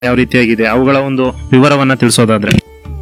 ಯಾವ ರೀತಿಯಾಗಿದೆ ಅವುಗಳ ಒಂದು ವಿವರವನ್ನ ತಿಳಿಸೋದಾದ್ರೆ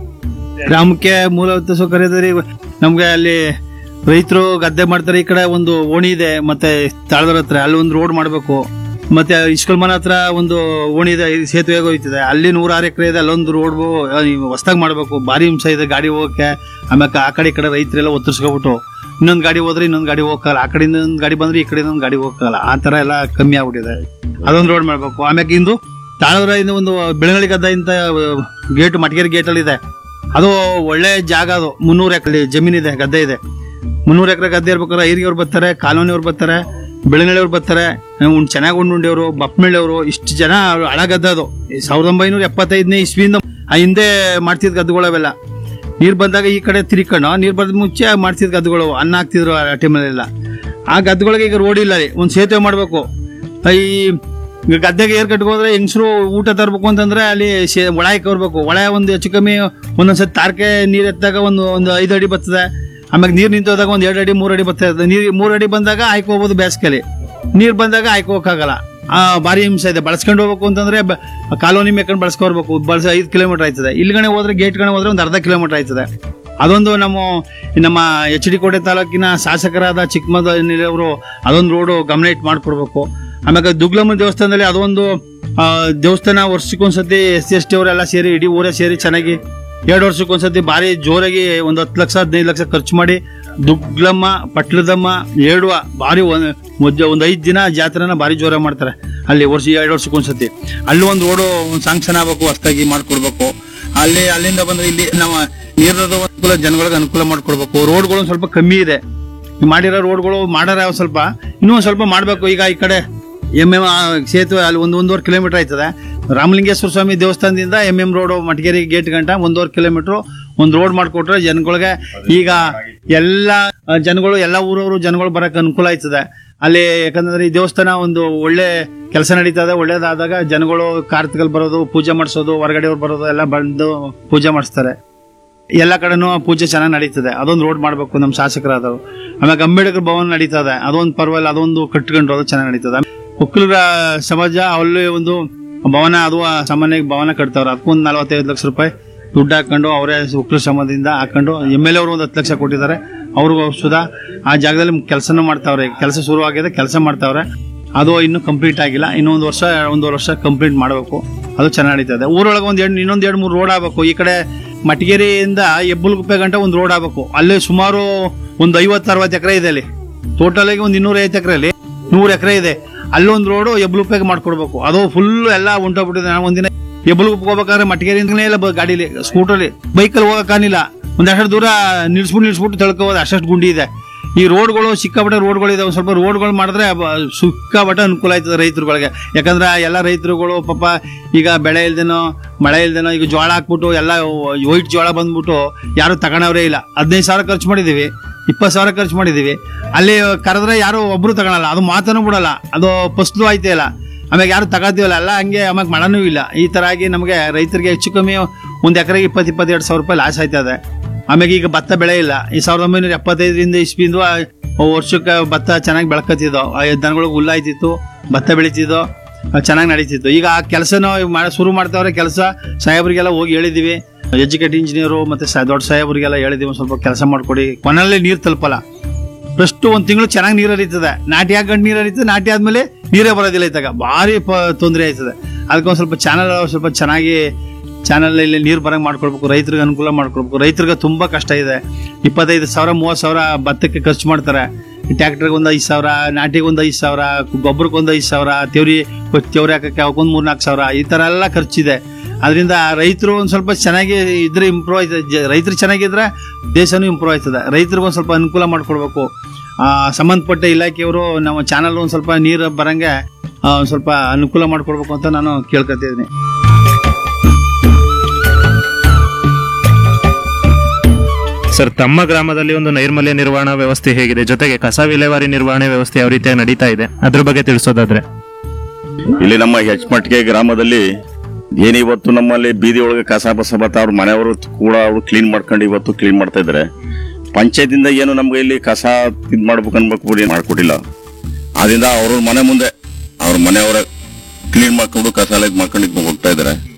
ಗ್ರಾಮಕ್ಕೆ ಮೂಲಭೂತ ಸೌಕರ್ಯದಲ್ಲಿ ನಮ್ಗೆ ಅಲ್ಲಿ ರೈತರು ಗದ್ದೆ ಮಾಡ್ತಾರೆ ಈ ಕಡೆ ಒಂದು ಓಣಿ ಇದೆ ಮತ್ತೆ ತಾಳದರ ಹತ್ರ ಅಲ್ಲಿ ಒಂದು ರೋಡ್ ಮಾಡಬೇಕು ಮತ್ತೆ ಇಸ್ಕಲ್ ಮನೆ ಹತ್ರ ಒಂದು ಓಣಿ ಇದೆ ಇದು ಸೇತುವೆ ಹೋಗ್ತಿದೆ ಅಲ್ಲಿ ನೂರಾರು ಎಕರೆ ಇದೆ ಅಲ್ಲೊಂದು ರೋಡ್ ಹೊಸ್ದಾಗಿ ಮಾಡಬೇಕು ಭಾರಿ ಹಿಂಸೆ ಇದೆ ಗಾಡಿ ಹೋಗಕ್ಕೆ ಆಮೇಲೆ ಆ ಕಡೆ ಈ ಕಡೆ ರೈತರೆಲ್ಲ ಒತ್ತರಿಸ್ಕೊಬಿಟ್ಟು ಇನ್ನೊಂದು ಗಾಡಿ ಹೋದ್ರೆ ಇನ್ನೊಂದು ಗಾಡಿ ಹೋಗಲ್ಲ ಆ ಕಡೆಯಿಂದ ಒಂದು ಗಾಡಿ ಬಂದ್ರೆ ಈ ಕಡೆಯಿಂದ ಒಂದು ಗಾಡಿ ಹೋಗಲ್ಲ ಆ ತರ ಎಲ್ಲ ಕಮ್ಮಿ ಆಗ್ಬಿಟ್ಟಿದೆ ಅದೊಂದು ರೋಡ್ ಮಾಡಬೇಕು ಆಮ್ಯಾಗ ಇಂದು ತಾಳವರಿಂದ ಒಂದು ಬೆಳಗಳಿ ಗದ್ದೆ ಅಂತ ಗೇಟ್ ಮಟಗೇರಿ ಗೇಟ್ ಅಲ್ಲಿ ಇದೆ ಅದು ಒಳ್ಳೆ ಜಾಗ ಅದು ಮುನ್ನೂರು ಎಕರೆ ಜಮೀನಿದೆ ಗದ್ದೆ ಇದೆ ಮುನ್ನೂರು ಎಕರೆ ಗದ್ದೆ ಇರ್ಬೇಕಾದ್ರೆ ಐರಿಯವ್ರು ಬರ್ತಾರೆ ಕಾಲೋನಿಯವ್ರು ಬರ್ತಾರೆ ಬೆಳನಳ್ಳಿಯವ್ರು ಬರ್ತಾರೆ ಉಣ್ ಚೆನ್ನಾಗಿ ಉಂಡುಂಡಿಯವರು ಬಪ್ಪನಳ್ಳಿಯವರು ಇಷ್ಟು ಜನ ಹಳ ಗದ್ದೆ ಅದು ಈ ಸಾವಿರದ ಒಂಬೈನೂರ ಎಪ್ಪತ್ತೈದನೇ ಇಸ್ವಿಯಿಂದ ಆ ಹಿಂದೆ ಮಾಡ್ತಿದ್ ಗದ್ದುಗಳವೆಲ್ಲ ನೀರು ಬಂದಾಗ ಈ ಕಡೆ ತಿರ್ಕೊಂಡು ನೀರು ಬರದ ಮುಂಚೆ ಮಾಡ್ತಿದ್ ಗದ್ದುಗಳು ಅನ್ನ ಹಾಕ್ತಿದ್ರು ಆ ಟೈಮಲ್ಲೆಲ್ಲ ಆ ಗದ್ದುಗಳಿಗೆ ಈಗ ರೋಡ್ ಇಲ್ಲ ರೀ ಒಂದು ಸೇತುವೆ ಮಾಡಬೇಕು ಈ ಈಗ ಗದ್ದೆಗೆ ಏರ್ ಕಟ್ಕೋದ್ರೆ ಹೆಂಗಸರು ಊಟ ತರಬೇಕು ಅಂತಂದ್ರೆ ಅಲ್ಲಿ ಶೇ- ಒಳ ಬರ್ಬೇಕು ಒಳ ಒಂದು ಹೆಚ್ಚು ಕಮ್ಮಿ ಒಂದೊಂದ್ಸತಿ ತಾರಕೆ ನೀರ್ ಎತ್ತಾಗ ಒಂದು ಒಂದು ಐದು ಅಡಿ ಬರ್ತದೆ ಆಮೇಲೆ ನೀರ್ ನಿಂತೋದಾಗ ಒಂದು ಎರಡು ಅಡಿ ಮೂರು ಅಡಿ ಬರ್ತದೆ ನೀರ್ ಮೂರು ಅಡಿ ಬಂದಾಗ ಆಯ್ಕೆ ಹೋಗ್ಬೋದು ಬೇಸಿಗೆಲಿ ನೀರ್ ಬಂದಾಗ ಆಯ್ಕೆ ಹೋಗಕ್ಕಾಗಲ್ಲ ಆ ಭಾರಿ ಹಿಂಸೆ ಇದೆ ಬಳಸ್ಕೊಂಡು ಹೋಗ್ಬೇಕು ಅಂತಂದ್ರೆ ಬ- ಕಾಲೋನಿ ಮೇಕೊಂಡು ಬಳಸ್ಕೊರ್ಬೇಕು ಬಳಸ ಐದು ಕಿಲೋಮೀಟರ್ ಆಯ್ತದೆ ಇಲ್ಲಿಗಣೆ ಹೋದ್ರೆ ಗೇಟ್ ಗಣೆ ಹೋದ್ರೆ ಒಂದು ಅರ್ಧ ಕಿಲೋಮೀಟರ್ ಆಯ್ತದೆ ಅದೊಂದು ನಮ್ಮ ನಮ್ಮ ಎಚ್ ಡಿ ಕೋಟೆ ತಾಲೂಕಿನ ಶಾಸಕರಾದ ಚಿಕ್ಕಮದ ಅವರು ಅದೊಂದು ರೋಡು ಗಮನ ಇಟ್ಟು ಮಾಡ್ಕೊಡ್ಬೇಕು ಆಮೇಲೆ ದುಗ್ಲಮ್ಮ ದೇವಸ್ಥಾನದಲ್ಲಿ ಅದೊಂದು ಆ, ದೇವಸ್ಥಾನ ವರ್ಷಕ್ಕೊಂದ್ಸತಿ ಎಸ್ ಸಿ ಎಸ್ ಟಿ ಅವರೆಲ್ಲ ಸೇರಿ ಇಡೀ ಊರೇ ಸೇರಿ ಚೆನ್ನಾಗಿ ಎರಡು ವರ್ಷಕ್ಕೊಂದ್ಸತಿ ಭಾರಿ ಜೋರಾಗಿ ಒಂದು ಹತ್ತು ಲಕ್ಷ ಹದಿನೈದು ಲಕ್ಷ ಖರ್ಚು ಮಾಡಿ ದುಗ್ಲಮ್ಮ ಪಟ್ಲದಮ್ಮ ಏಡುವ ಭಾರಿ ಒಂದು ಒಂದು ಐದು ದಿನ ಜಾತ್ರೆನ ಭಾರಿ ಜೋರಾಗಿ ಮಾಡ್ತಾರೆ ಅಲ್ಲಿ ವರ್ಷ ಎರಡು ವರ್ಷಕ್ಕೊಂದ್ಸತಿ ಅಲ್ಲಿ ಒಂದು ರೋಡು ಒಂದು ಸಾಂಕ್ಷನ್ ಆಗ್ಬೇಕು ಹೊಸ್ದಾಗಿ ಮಾಡ್ಕೊಡ್ಬೇಕು ಅಲ್ಲಿ ಅಲ್ಲಿಂದ ಬಂದ್ರೆ ಇಲ್ಲಿ ನಮ್ಮ ನೀರದ ಅನುಕೂಲ ಜನಗಳಿಗೆ ಅನುಕೂಲ ಮಾಡ್ಕೊಡ್ಬೇಕು ರೋಡ್ಗಳು ಒಂದ್ ಸ್ವಲ್ಪ ಕಮ್ಮಿ ಇದೆ ಈ ಮಾಡಿರೋ ರೋಡ್ಗಳು ಮಾಡಾರ ಒಂದ್ ಸ್ವಲ್ಪ ಇನ್ನೂ ಒಂದ್ ಸ್ವಲ್ಪ ಮಾಡ್ಬೇಕು ಈಗ ಈ ಕಡೆ ಎಂ ಎಂ ಸೇತುವೆ ಅಲ್ಲಿ ಒಂದು ಒಂದೂವರೆ ಕಿಲೋಮೀಟರ್ ಆಯ್ತದೆ ರಾಮಲಿಂಗೇಶ್ವರ ಸ್ವಾಮಿ ದೇವಸ್ಥಾನದಿಂದ M M road Matageri gate ಗಂಟ ಒಂದೂವರೆ ಕಿಲೋಮೀಟರ್ ಒಂದು ರೋಡ್ ಮಾಡ್ಕೊಟ್ರೆ ಜನಗಳಿಗೆ ಈಗ ಎಲ್ಲ ಆ, ಜನಗಳು ಎಲ್ಲ ಊರವರು ಜನಗಳು ಬರಕ್ ಅನುಕೂಲ ಆಯ್ತದೆ ಅಲ್ಲಿ ಯಾಕಂದ್ರೆ ಈ ದೇವಸ್ಥಾನ ಒಂದು ಒಳ್ಳೆ ಕೆಲಸ ನಡೀತದೆ ಒಳ್ಳೇದಾದಾಗ ಜನಗಳು ಕಾರ್ತಿಕಲ್ ಬರೋದು ಪೂಜೆ ಮಾಡಿಸೋದು ಹೊರಗಡೆಯವ್ರು ಬರೋದು ಎಲ್ಲ ಬಂದು ಪೂಜೆ ಮಾಡಿಸ್ತಾರೆ ಎಲ್ಲ ಕಡೆನೂ ಪೂಜೆ ಚೆನ್ನಾಗಿ ನಡೀತದೆ ಅದೊಂದು ರೋಡ್ ಮಾಡಬೇಕು ನಮ್ಮ ಶಾಸಕರಾದವರು ಆಮೇಲೆ ಅಂಬೇಡ್ಕರ್ ಭವನ ನಡೀತದೆ ಅದೊಂದು ಪರವಾಗಿಲ್ಲ ಅದೊಂದು ಕಟ್ಕೊಂಡು ಅದು ಚೆನ್ನಾಗಿ ನಡೀತದೆ ಒಕ್ಕಲರ ಸಮಾಜ ಅಲ್ಲಿ ಒಂದು ಭವನ ಅದು ಸಾಮಾನ್ಯ ಭವನ ಕಟ್ತಾವ್ರೆ ಅದಕ್ಕೊಂದು ನಲವತ್ತೈದು ಲಕ್ಷ ರೂಪಾಯಿ ದುಡ್ಡು ಹಾಕೊಂಡು ಅವರೇ ಒಕ್ಕಲ ಶ್ರಮದಿಂದ ಹಾಕೊಂಡು ಎಮ್ ಎಲ್ ಎ ಅವರು ಒಂದು ಹತ್ತು ಲಕ್ಷ ಕೊಟ್ಟಿದ್ದಾರೆ ಅವ್ರಿಗೂ ಸುಧಾ ಆ ಜಾಗದಲ್ಲಿ ಕೆಲಸನೂ ಮಾಡ್ತಾವ್ರೆ ಕೆಲಸ ಶುರು ಆಗಿದೆ ಕೆಲಸ ಮಾಡ್ತಾವ್ರೆ ಅದು ಇನ್ನೂ ಕಂಪ್ಲೀಟ್ ಆಗಿಲ್ಲ ಇನ್ನೊಂದು ವರ್ಷ ಒಂದೂವರೆ ವರ್ಷ ಕಂಪ್ಲೀಟ್ ಮಾಡಬೇಕು ಅದು ಚೆನ್ನಾಗಿ ನಡೀತದೆ ಊರೊಳಗೆ ಒಂದು ಎರಡು ಇನ್ನೊಂದು ಎರಡು ಮೂರು ರೋಡ್ ಆಗಬೇಕು ಈ ಕಡೆ ಮಟಗೇರಿಯಿಂದ ಹೆಬ್ಬುಲ್ಗುಪ್ಪೆ ಗಂಟ ಒಂದು ರೋಡ್ ಆಗಬೇಕು ಅಲ್ಲಿ ಸುಮಾರು ಒಂದು ಐವತ್ತು ಅರವತ್ತು ಎಕರೆ ಇದೆ ಅಲ್ಲಿ ಟೋಟಲ್ ಆಗಿ ಒಂದು ಇನ್ನೂರ ಐವತ್ತು ಎಕರೆಯಲ್ಲಿ ನೂರು ಎಕರೆ ಇದೆ ಅಲ್ಲೊಂದು ರೋಡು ಹೆಬ್ಬುಲ್ಗುಪ್ಪೆಗೆ ಮಾಡ್ಕೊಡ್ಬೇಕು ಅದು ಫುಲ್ ಎಲ್ಲ ಹೊಂಟೋಗ್ಬಿಟ್ಟಿದೆ ನಾನು ಒಂದಿನ ಹೆಬ್ಬುಲ್ಗುಪ್ಪೆ ಹೋಗ್ಬೇಕಾದ್ರೆ ಮಟಗೇರಿಯಿಂದಲೇ ಇಲ್ಲ ಬ- ಗಾಡೀಲಿ ಸ್ಕೂಟರ್ಲಿ ಬೈಕಲ್ಲಿ ಹೋಗಕ್ಕಾನಿಲ್ಲ ಒಂದಷ್ಟು ದೂರ ನಿಲ್ಸ್ಬಿಟ್ಟು ನಿಲ್ಸ್ಬಿಟ್ಟು ತಳ್ಕೋಬೋದು ಅಷ್ಟಷ್ಟು ಗುಂಡಿ ಇದೆ ಈ ರೋಡ್ಗಳು ಸಿಕ್ಕಾಪಟ್ಟೆ ರೋಡ್ಗಳು ಇದಾವೆ ಸ್ವಲ್ಪ ರೋಡ್ಗಳು ಮಾಡಿದ್ರೆ ಬ- ಸಿಕ್ಕಾಪಟ್ಟೆ ಅನುಕೂಲ ಆಯ್ತದೆ ರೈತರುಗಳಿಗೆ ಯಾಕಂದ್ರೆ ಎಲ್ಲ ರೈತರುಗಳು ಪಾಪ ಈಗ ಬೆಳೆ ಇಲ್ದೇನೋ ಮಳೆ ಇಲ್ದೇನೋ ಈಗ ಜೋಳ ಹಾಕ್ಬಿಟ್ಟು ಎಲ್ಲ ವೈಟ್ ಜೋಳ ಬಂದ್ಬಿಟ್ಟು ಯಾರು ತಗೊಳವ್ರೇ ಇಲ್ಲ ಹದಿನೈದು ಸಾವಿರ ಖರ್ಚು ಮಾಡಿದೀವಿ ಇಪ್ಪತ್ತು ಸಾವಿರ ಖರ್ಚು ಮಾಡಿದೀವಿ ಅಲ್ಲಿ ಕರೆದ್ರೆ ಯಾರು ಒಬ್ರು ತಗೊಳಲ್ಲ ಅದು ಮಾತನೂ ಬಿಡಲ್ಲ ಅದು ಫಸ್ಲು ಆಯ್ತೇ ಇಲ್ಲ ಆಮೇಲೆ ಯಾರು ತಗೋತೀವಲ್ಲ ಎಲ್ಲ ಹಂಗೆ ಆಮೇಲೆ ಮಳೆನೂ ಇಲ್ಲ ಈ ತರ ಆಗಿ ನಮಗೆ ರೈತರಿಗೆ ಹೆಚ್ಚು ಕಮ್ಮಿ ಒಂದು ಎಕರೆಗೆ ಇಪ್ಪತ್ತು ಇಪ್ಪತ್ತೆರಡು ಸಾವಿರ ರೂಪಾಯಿ ಲಾಸ್ ಆಯ್ತದೆ ಆಮೇಲೆ ಈಗ ಭತ್ತ ಬೆಳೆ ಇಲ್ಲ ಈ ಸಾವಿರದ ಒಂಬೈನೂರ ಎಪ್ಪತ್ತೈದರಿಂದ ಇಸ್ಪಿಂದು ವರ್ಷಕ್ಕೆ ಭತ್ತ ಚೆನ್ನಾಗಿ ಬೆಳ್ಕತ್ತಿದ್ದೋ ದನಗಳಿಗೆ ಹುಲ್ಲಾಯ್ತಿತ್ತು ಭತ್ತ ಬೆಳೀತಿದ್ದೋ ಚೆನ್ನಾಗಿ ನಡೀತಿತ್ತು ಈಗ ಆ ಕೆಲಸನ ಮಾಡ ಶುರು ಮಾಡ್ತಾವ್ರೆ ಕೆಲಸ ಸಾಹೇಬ್ರಿಗೆಲ್ಲ ಹೋಗಿ ಹೇಳಿದೀವಿ ಎಜುಕೇಟ್ ಇಂಜಿನಿಯರು ಮತ್ತೆ ಸ- ದೊಡ್ಡ ಸಾಹೇಬ್ರಿಗೆಲ್ಲ ಹೇಳಿದೀವಿ ಒಂದ್ ಸ್ವಲ್ಪ ಕೆಲಸ ಮಾಡ್ಕೊಡಿ ಕೊನೆಯಲ್ಲಿ ನೀರು ತಲುಪಲ್ಲ ಫಸ್ಟ್ ಒಂದ್ ತಿಂಗಳು ಚೆನ್ನಾಗಿ ನೀರು ಹರಿತದೆ ನಾಟಿ ಹಾಕೊಂಡು ನೀರು ಹರಿತದೆ ನಾಟಿ ಆದ್ಮೇಲೆ ನೀರೇ ಬರೋದಿಲ್ಲ ಇತ್ತಾಗ ಭಾರಿ ಪ ತೊಂದರೆ ಆಯ್ತದೆ ಅದಕ್ಕೊಂದ್ ಸ್ವಲ್ಪ ಚಾನಲ್ ಸ್ವಲ್ಪ ಚೆನ್ನಾಗಿ ಚಾನಲ್ ಇಲ್ಲಿ ನೀರು ಬರಂಗ್ ಮಾಡ್ಕೊಡ್ಬೇಕು ರೈತರಿಗೆ ಅನುಕೂಲ ಮಾಡ್ಕೊಡ್ಬೇಕು ರೈತರಿಗೆ ತುಂಬಾ ಕಷ್ಟ ಇದೆ ಇಪ್ಪತ್ತೈದು ಸಾವಿರ ಮೂವತ್ತು ಸಾವಿರ ಭತ್ತಕ್ಕೆ ಖರ್ಚು ಮಾಡ್ತಾರೆ ಟ್ರ್ಯಾಕ್ಟರ್ಗೆ ಒಂದು ಐದು ಸಾವಿರ ನಾಟಿಗೆ ಒಂದು ಐದು ಸಾವಿರ ಗೊಬ್ಬರಕ್ಕೆ ಒಂದು ಐದು ಸಾವಿರ ತೆವ್ರಿ ತೆವ್ರಿ ಹಾಕಕ್ಕೆ ಅವಕ್ಕೊಂದು ಮೂರ್ ನಾಲ್ಕು ಸಾವಿರ ಈ ತರ ಎಲ್ಲ ಖರ್ಚಿದೆ ಅದರಿಂದ ರೈತರು ಒಂದ್ ಸ್ವಲ್ಪ ಚೆನ್ನಾಗಿ ಇದ್ರೆ ಇಂಪ್ರೂವ್ ಆಯ್ತದೆ ರೈತರು ಚೆನ್ನಾಗಿದ್ರೆ ದೇಶನೂ ಇಂಪ್ರೂವ್ ಆಯ್ತದೆ ರೈತರಿಗೆ ಒಂದ್ ಸ್ವಲ್ಪ ಅನುಕೂಲ ಮಾಡ್ಕೊಡ್ಬೇಕು ಆ ಸಂಬಂಧಪಟ್ಟ ಇಲಾಖೆಯವರು ನಮ್ಮ ಚಾನಲ್ ಒಂದ್ ಸ್ವಲ್ಪ ನೀರು ಬರಂಗೆ ಆ, ಒಂದ್ ಸ್ವಲ್ಪ ಅನುಕೂಲ ಮಾಡ್ಕೊಡ್ಬೇಕು ಅಂತ ನಾನು ಕೇಳ್ಕೊತಿದ್ದೀನಿ ಸರ್ ತಮ್ಮ ಗ್ರಾಮದಲ್ಲಿ ಒಂದು ನೈರ್ಮಲ್ಯ ನಿರ್ವಹಣಾ ವ್ಯವಸ್ಥೆ ಹೇಗಿದೆ ಜೊತೆಗೆ ಕಸ ವಿಲೇವಾರಿ ನಿರ್ವಹಣೆ ವ್ಯವಸ್ಥೆ ಯಾವ ರೀತಿಯಾಗಿ ನಡೀತಾ ಇದೆ ಅದ್ರ ಬಗ್ಗೆ ತಿಳಿಸೋದಾದ್ರೆ ಇಲ್ಲಿ ನಮ್ಮ ಹೆಚ್ಮಟ್ಗೆ ಗ್ರಾಮದಲ್ಲಿ ಏನು ಇವತ್ತು ನಮ್ಮಲ್ಲಿ ಬೀದಿ ಒಳಗೆ ಕಸ ಬಸ ಬತ್ತ ಅವ್ರ ಮನೆಯವರು ಕೂಡ ಅವರು ಕ್ಲೀನ್ ಮಾಡ್ಕೊಂಡು ಇವತ್ತು ಕ್ಲೀನ್ ಮಾಡ್ತಾ ಇದ್ದಾರೆ ಪಂಚಾಯತಿಂದ ಏನು ನಮ್ಗೆ ಇಲ್ಲಿ ಕಸ ಇದು ಮಾಡ್ಬೇಕು ಅನ್ಬೇಕು ಬಿಡಿ ಮಾಡ್ಕೊಟ್ಟಿಲ್ಲ ಆದ್ರಿಂದ ಅವ್ರ ಮನೆ ಮುಂದೆ ಅವ್ರ ಮನೆಯವರ ಕ್ಲೀನ್ ಮಾಡ್ಕೊಂಡು ಕಸ ಎಲ್ಲ ಇದ್ ಮಾಡ್ಕೊಂಡು ಇದ್ ಹೋಗ್ತಾ ಇದಾರೆ